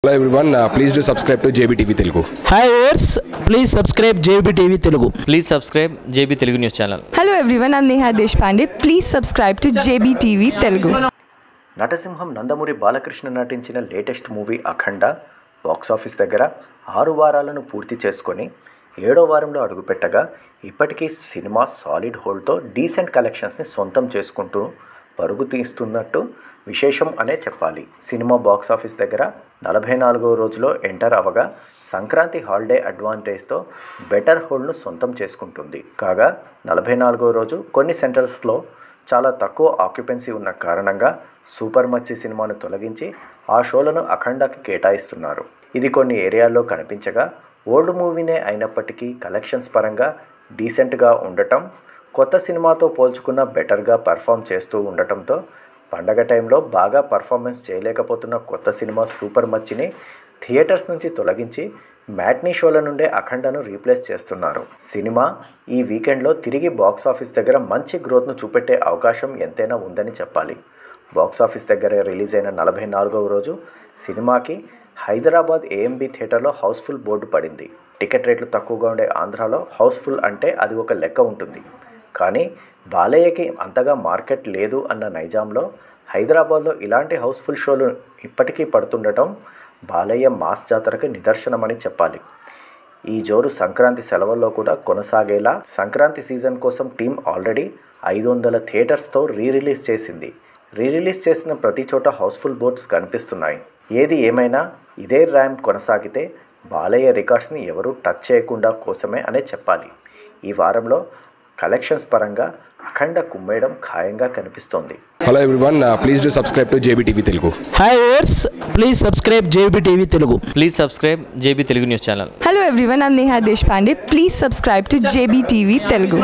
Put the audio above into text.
Hello everyone please do subscribe to JB TV Telugu hi ఓర్స్ please subscribe JB TV Telugu please subscribe JB Telugu news channel Hello everyone, I'm Neha Deshpande. Please subscribe to JBTV Telugu. నటసింహం నందమూరి బాలకృష్ణ నటించిన latest movie అఖండ box office దగ్గర ఆరు వారాలను పూర్తి చేసుకొని ఏడో వారంలో అడుగుపెట్టగా ఇప్పటికీ సినిమా సాలిడ్ హోల్డ్తో డీసెంట్ కలెక్షన్స్ని సొంతం చేసుకుంటూ పరుగు తీస్తున్నట్టు విశేషం అనే చెప్పాలి సినిమా బాక్సాఫీస్ దగ్గర నలభై నాలుగో రోజులో ఎంటర్ అవగా సంక్రాంతి హాలిడే అడ్వాంటేజ్తో బెటర్ హోల్డ్ను సొంతం చేసుకుంటుంది కాగా నలభై నాలుగో రోజు కొన్ని సెంటర్స్లో చాలా తక్కువ ఆక్యుపెన్సీ ఉన్న కారణంగా సూపర్ మచ్చి సినిమాను తొలగించి ఆ షోలను అఖండకి కేటాయిస్తున్నారు ఇది కొన్ని ఏరియాల్లో కనిపించగా ఓల్డ్ మూవీనే అయినప్పటికీ కలెక్షన్స్ పరంగా డీసెంట్గా ఉండటం కొత్త సినిమాతో పోల్చుకున్న బెటర్గా పర్ఫామ్ చేస్తూ ఉండటంతో పండగ టైంలో బాగా పర్ఫార్మెన్స్ చేయలేకపోతున్న కొత్త సినిమా సూపర్ మచ్చిని థియేటర్స్ నుంచి తొలగించి మ్యాట్నీ షోల నుండే అఖండను రీప్లేస్ చేస్తున్నారు సినిమా ఈ వీకెండ్లో తిరిగి బాక్స్ ఆఫీస్ దగ్గర మంచి గ్రోత్ను చూపెట్టే అవకాశం ఎంతైనా ఉందని చెప్పాలి బాక్స్ ఆఫీస్ దగ్గర రిలీజ్ అయిన నలభై నాలుగవ రోజు సినిమాకి హైదరాబాద్ ఏఎంబి థియేటర్లో హౌస్ఫుల్ బోర్డు పడింది టికెట్ రేట్లు తక్కువగా ఉండే ఆంధ్రాలో హౌస్ఫుల్ అంటే అది ఒక లెక్క ఉంటుంది కానీ బాలయ్యకి అంతగా మార్కెట్ లేదు అన్న నైజాంలో హైదరాబాద్లో ఇలాంటి హౌస్ఫుల్ షోలు ఇప్పటికీ పడుతుండటం బాలయ్య మాస్ జాతరకు నిదర్శనమని చెప్పాలి ఈ జోరు సంక్రాంతి సెలవుల్లో కూడా కొనసాగేలా సంక్రాంతి సీజన్ కోసం టీం ఆల్రెడీ ఐదు వందల థియేటర్స్తో రీ రిలీజ్ చేసింది రీ రిలీజ్ చేసిన ప్రతి చోట హౌస్ఫుల్ బోర్డ్స్ కనిపిస్తున్నాయి ఏది ఏమైనా ఇదే ర్యాంప్ కొనసాగితే బాలయ్య రికార్డ్స్ని ఎవరూ టచ్ చేయకుండా కోసమే అనే చెప్పాలి ఈ వారంలో కలెక్షన్స్ పరంగా అఖండ కుమ్మేయడం ఖాయంగా కనిపిస్తోంది hello everyone please do subscribe to JB TV Telugu hi ఓర్స్ please subscribe JB TV Telugu please subscribe JB Telugu news channel Hello everyone, I'm Neha Deshpande. Please subscribe to JBTV Telugu.